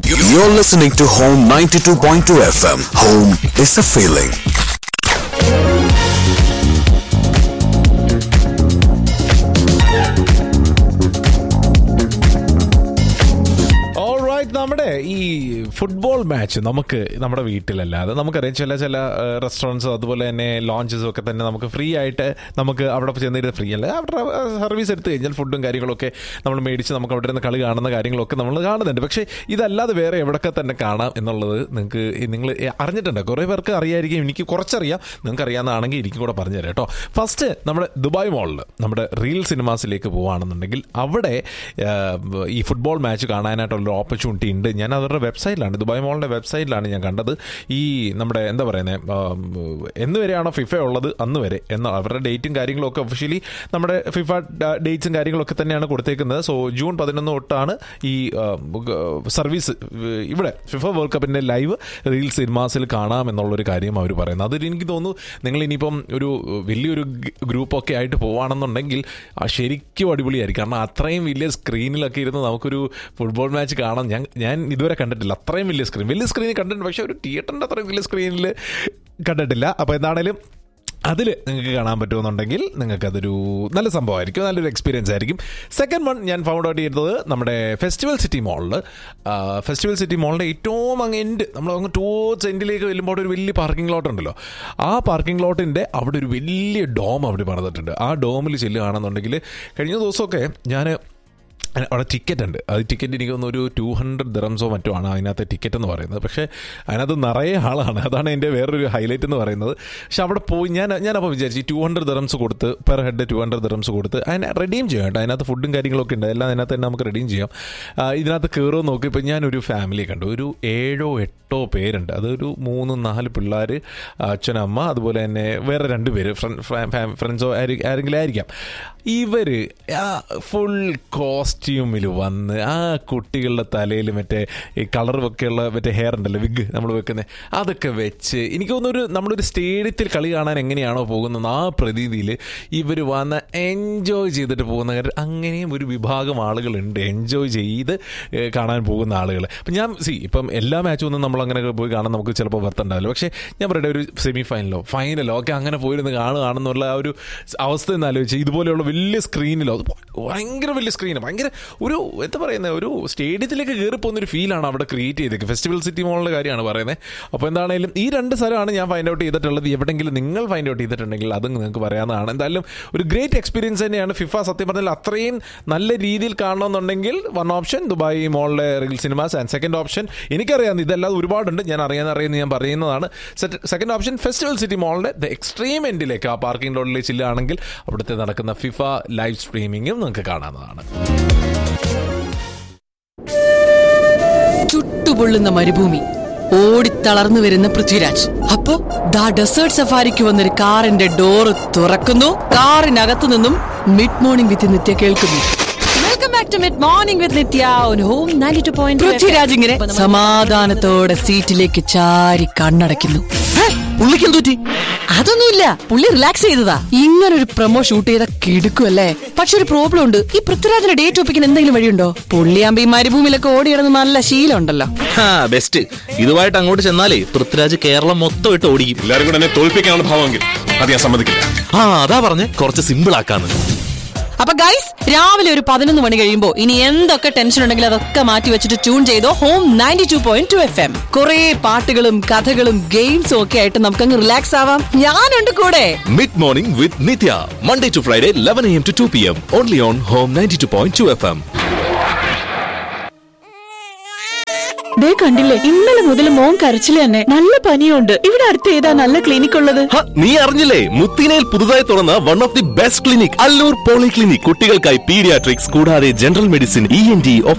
You're listening to Home 92.2 FM. Home is a feeling. Alright, നമ്മുടെ ഈ football match നമുക്ക് നമ്മുടെ വീട്ടിലല്ലാതെ നമുക്കറിയാം ചില ചില റെസ്റ്റോറൻറ്റ്സ് അതുപോലെ തന്നെ ലോഞ്ചസും ഒക്കെ തന്നെ നമുക്ക് ഫ്രീ ആയിട്ട് നമുക്ക് അവിടെ ചെന്നിരുന്ന് ഫ്രീ അല്ല അവരുടെ സർവീസ് എടുത്തു കഴിഞ്ഞാൽ ഫുഡും കാര്യങ്ങളൊക്കെ നമ്മൾ മേടിച്ച് നമുക്ക് അവിടെ നിന്ന് കളി കാണുന്ന കാര്യങ്ങളൊക്കെ നമ്മൾ കാണുന്നുണ്ട് പക്ഷേ ഇതല്ലാതെ വേറെ എവിടെയൊക്കെ തന്നെ കാണാം എന്നുള്ളത് നിങ്ങൾക്ക് നിങ്ങൾ അറിഞ്ഞിട്ടുണ്ട് കുറേ പേർക്ക് അറിയായിരിക്കും എനിക്ക് കുറച്ചറിയാം നിങ്ങൾക്ക് അറിയാവുന്നതാണെങ്കിൽ എനിക്ക് കൂടെ പറഞ്ഞു തരാം കേട്ടോ ഫസ്റ്റ് നമ്മുടെ ദുബായ് മോളിൽ നമ്മുടെ റീൽ സിനിമാസിലേക്ക് പോവുകയാണെന്നുണ്ടെങ്കിൽ അവിടെ ആ, ഈ ഫുട്ബോൾ മാച്ച് കാണാനായിട്ടുള്ള ഓപ്പർച്യൂണിറ്റി ഉണ്ട് ഞാൻ അവരുടെ വെബ്സൈറ്റിലാണ് ദുബായ് മോളിൻ്റെ വെബ്സൈറ്റിലാണ് ഞാൻ കണ്ടത് ഈ നമ്മുടെ എന്താ പറയുന്നത് എന്ന് വരെയാണോ ഫിഫ ഉള്ളത് അന്ന് വരെ എന്ന അവരുടെ ഡേറ്റും കാര്യങ്ങളും ഒക്കെ ഒഫീഷ്യലി നമ്മുടെ ഫിഫ ഡേറ്റ്സും കാര്യങ്ങളൊക്കെ തന്നെയാണ് കൊടുത്തേക്കുന്നത് സോ ജൂൺ പതിനൊന്ന് തൊട്ടാണ് ഈ ആ, ഗ- സർവീസ് ഇവിടെ ഫിഫ വേൾഡ് കപ്പിൻ്റെ ലൈവ് റീൽ സിനിമാസിൽ കാണാം എന്നുള്ളൊരു കാര്യം അവർ പറയുന്നത് അതിൽ എനിക്ക് തോന്നുന്നു നിങ്ങൾ ഇനിയിപ്പം ഒരു വലിയൊരു ഗ്രൂപ്പൊക്കെ ആയിട്ട് പോവുകയാണെന്നുണ്ടെങ്കിൽ ആ ശരിക്കും അടിപൊളിയായിരിക്കും കാരണം അത്രയും വലിയ സ്ക്രീനിലൊക്കെ ഇരുന്ന് നമുക്കൊരു ഫുട്ബോൾ മാച്ച് കാണാൻ ഞാൻ ഞാൻ ഇതുവരെ കണ്ടിട്ടില്ല അത്രയും വലിയ സ്ക്രീൻ വലിയ സ്ക്രീനിൽ കണ്ടിട്ടുണ്ട് പക്ഷേ ഒരു തിയേറ്ററിൻ്റെ അത്രയും വലിയ സ്ക്രീനിൽ കണ്ടിട്ടില്ല അപ്പോൾ എന്താണേലും അതിൽ നിങ്ങൾക്ക് കാണാൻ പറ്റുമെന്നുണ്ടെങ്കിൽ നിങ്ങൾക്ക് അതൊരു നല്ല സംഭവമായിരിക്കും നല്ലൊരു എക്സ്പീരിയൻസ് ആയിരിക്കും സെക്കൻഡ് വൺ ഞാൻ ഫൗണ്ട് ഔട്ട് ചെയ്തത് നമ്മുടെ ഫെസ്റ്റിവൽ സിറ്റി മോളിൽ ഫെസ്റ്റിവൽ സിറ്റി മോളിൻ്റെ ഏറ്റവും അങ്ങ് എൻഡ് നമ്മൾ അങ്ങ് ടോച്ച് എൻഡിലേക്ക് വരുമ്പോൾ അവിടെ ഒരു വലിയ പാർക്കിംഗ് ലോട്ട് ഉണ്ടല്ലോ ആ പാർക്കിംഗ് ലോട്ടിൻ്റെ അവിടെ ഒരു വലിയ ഡോം അവിടെ പണിതിട്ടുണ്ട് ആ ഡോമിൽ ചെല്ലുകയാണെന്നുണ്ടെങ്കിൽ കഴിഞ്ഞ ദിവസമൊക്കെ ഞാൻ അവിടെ ടിക്കറ്റ് ഉണ്ട് അത് ടിക്കറ്റ് എനിക്ക് തോന്നുന്നു ഒരു ടു ഹൺഡ്രഡ് ദിറംസോ മറ്റോ ആണ് അതിനകത്ത് ടിക്കറ്റ് എന്ന് പറയുന്നത് പക്ഷേ അതിനകത്ത് നിറയെ ആളാണ് അതാണ് എൻ്റെ വേറൊരു ഹൈലൈറ്റ് എന്ന് പറയുന്നത് പക്ഷെ അവിടെ പോയി ഞാൻ ഞാനപ്പോൾ വിചാരിച്ചു ടു ഹൺഡ്രഡ് ദിറംസ് കൊടുത്ത് per head two hundred dirhams കൊടുത്ത് അതിനെ റെഡീം ചെയ്യാം കേട്ടോ അതിനകത്ത് ഫുഡും കാര്യങ്ങളൊക്കെ ഉണ്ട് എല്ലാം അതിനകത്ത് തന്നെ നമുക്ക് റെഡീം ചെയ്യാം ആ, ഇതിനകത്ത് കയറുമോ നോക്കി ഇപ്പം ഞാനൊരു ഫാമിലി കണ്ടു ഒരു ഏഴോ എട്ടോ പേരുണ്ട് അതൊരു മൂന്ന് നാല് പിള്ളേർ അച്ഛനമ്മ അതുപോലെ തന്നെ വേറെ രണ്ട് പേര് ഫ്രണ്ട്സോ ആരെങ്കിലും ആയിരിക്കാം ഇവർ ഫുൾ കോസ്റ്റ്യൂമിൽ വന്ന് ആ കുട്ടികളുടെ തലയിൽ മറ്റേ ഈ കളറൊക്കെയുള്ള മറ്റേ ഹെയർ ഉണ്ടല്ലോ വിഗ് നമ്മൾ വെക്കുന്നത് അതൊക്കെ വെച്ച് എനിക്ക് തോന്നുന്നു ഒരു നമ്മളൊരു സ്റ്റേഡിയത്തിൽ കളി കാണാൻ എങ്ങനെയാണോ പോകുന്നത് ആ പ്രതീതിയിൽ ഇവർ വന്ന് എൻജോയ് ചെയ്തിട്ട് പോകുന്ന കാര്യം അങ്ങനെയും ഒരു വിഭാഗം ആളുകളുണ്ട് എൻജോയ് ചെയ്ത് ഏ, കാണാൻ പോകുന്ന ആളുകൾ അപ്പം ഞാൻ സി ഇപ്പം എല്ലാ മാച്ചും ഒന്നും നമ്മൾ അങ്ങനെ പോയി കാണാൻ നമുക്ക് ചിലപ്പോൾ വർത്തുണ്ടാവില്ല പക്ഷേ ഞാൻ പറയട്ടെ ഒരു സെമി ഫൈനലോ ഫൈനലോ ഒക്കെ അങ്ങനെ പോയിരുന്ന് കാണുകയാണെന്നുള്ള ആ ഒരു അവസ്ഥ എന്ന് ആലോചിച്ച് ഇതുപോലെയുള്ള വലിയ സ്ക്രീനിലോ അത് ഭയങ്കര വലിയ സ്ക്രീൻ ഭയങ്കര ഒരു എന്താ പറയുന്നത് ഒരു സ്റ്റേഡിയത്തിലേക്ക് കയറി പോകുന്ന ഒരു ഫീലാണ് അവിടെ ക്രിയേറ്റ് ചെയ്തേക്ക് ഫെസ്റ്റിവൽ സിറ്റി മോളിൻ്റെ കാര്യമാണ് പറയുന്നത് അപ്പോൾ എന്താണെങ്കിലും ഈ രണ്ട് സ്ഥലമാണ് ഞാൻ ഫൈൻഡ് ഔട്ട് ചെയ്തിട്ടുള്ളത് എവിടെയെങ്കിലും നിങ്ങൾ ഫൈൻഡ് ഔട്ട് ചെയ്തിട്ടുണ്ടെങ്കിൽ അതും നിങ്ങൾക്ക് പറയാവുന്നതാണ് എന്തായാലും ഒരു ഗ്രേറ്റ് എക്സ്പീരിയൻസ് തന്നെയാണ് ഫിഫ സത്യം പറഞ്ഞാൽ അത്രയും നല്ല രീതിയിൽ കാണണമെന്നുണ്ടെങ്കിൽ വൺ ഓപ്ഷൻ ദുബായ് മോളിലെ reel cinemas and second option എനിക്കറിയാം ഇതല്ലാതെ ഒരുപാടുണ്ട് ഞാൻ അറിയാൻ അറിയുന്ന ഞാൻ പറയുന്നതാണ് സെക്കൻഡ് ഓപ്ഷൻ ഫെസ്റ്റിവൽ സിറ്റി മോളിൻ്റെ ദ എക്സ്ട്രീം എൻഡിലേക്ക് ആ പാർക്കിംഗ് ലോഡിലേക്ക് ചെല്ലുകയാണെങ്കിൽ അവിടുത്തെ നടക്കുന്ന ഫിഫ ലൈവ് സ്ട്രീമിങ്ങും നിങ്ങൾക്ക് കാണാവുന്നതാണ് ചുട്ടുപൊള്ളുന്ന മരുഭൂമി ഓടിത്തളർന്നു വരുന്ന പൃഥ്വിരാജ് അപ്പോ ദാ ഡെസേർട്ട് സഫാരിക്ക് വന്നൊരു കാറിന്റെ ഡോറ് തുറക്കുന്നു കാറിനകത്തു നിന്നും മിഡ് മോർണിംഗ് വിത്ത് നിത്യ കേൾക്കുന്നു welcome back to mid morning with Nithya on home 92.2 Prithviraj ഇങ്ങനെ സമാധാനത്തോടെ സീറ്റിലേക്ക് ചാരി കണ്ണടയ്ക്കുന്നു പുള്ളിക്കും തൂറ്റി അതൊന്നുമില്ല പുള്ളി റിലാക്സ് ചെയ്തതാ ഇങ്ങനെ ഒരു പ്രൊമോ ഷൂട്ട് ചെയ്ത കിടുക്കുമല്ലേ പക്ഷെ ഒരു പ്രോബ്ലം ഉണ്ട് ഈ പൃഥ്വിരാജിന്റെ ഡേറ്റ് ഒപ്പിക്കാൻ എന്തെങ്കിലും വഴിയുണ്ടോ പുള്ളിയാകുമ്പോ ഈ മരുഭൂമിയിലൊക്കെ ഓടിയിടുന്ന നല്ല ശീലം ഉണ്ടല്ലോ ബെസ്റ്റ് ഇതുമായിട്ട് അങ്ങോട്ട് ചെന്നാലേ പൃഥ്വിരാജ് കേരളം മൊത്തം ഇട്ട് ഓടിക്കും എല്ലാരും കൂടെ എന്നെ തോൽപ്പിക്കാനാണ് ഭാവമെങ്കിൽ അത് ഞാൻ സമ്മതിക്കില്ല ആ അതാ പറഞ്ഞ് കുറച്ച് സിമ്പിൾ ആക്കാന്ന് അപ്പൊ ഗൈസ് രാവിലെ ഒരു പതിനൊന്ന് മണി കഴിയുമ്പോ ഇനി എന്തൊക്കെ ടെൻഷൻ ഉണ്ടെങ്കിലും അതൊക്കെ മാറ്റി വെച്ചിട്ട് ട്യൂൺ ചെയ്തോ home ninety two point two F M കുറെ പാട്ടുകളും കഥകളും ഗെയിംസും ഒക്കെ ആയിട്ട് നമുക്കങ്ങ് റിലാക്സ് ആവാം ഞാനുണ്ട് കൂടെ mid morning with Nithya Monday to Friday eleven M to two P M only on home ninety two point two F M ദേ കണ്ടില്ലേ ഇന്നലെ മുതൽ മോൻ കരച്ചില് തന്നെ നല്ല പനിയുണ്ട് ഇവിടെ അടുത്ത് ഏതാ നല്ല ക്ലിനിക് ഉള്ളത് നീ അറിഞ്ഞില്ലേ മുത്തിനയിൽ പുതുതായി തുറന്ന one of the best clinic Allur poly clinic കുട്ടികൾക്കായി പീഡിയാട്രിക്സ് കൂടാതെ general medicine E N T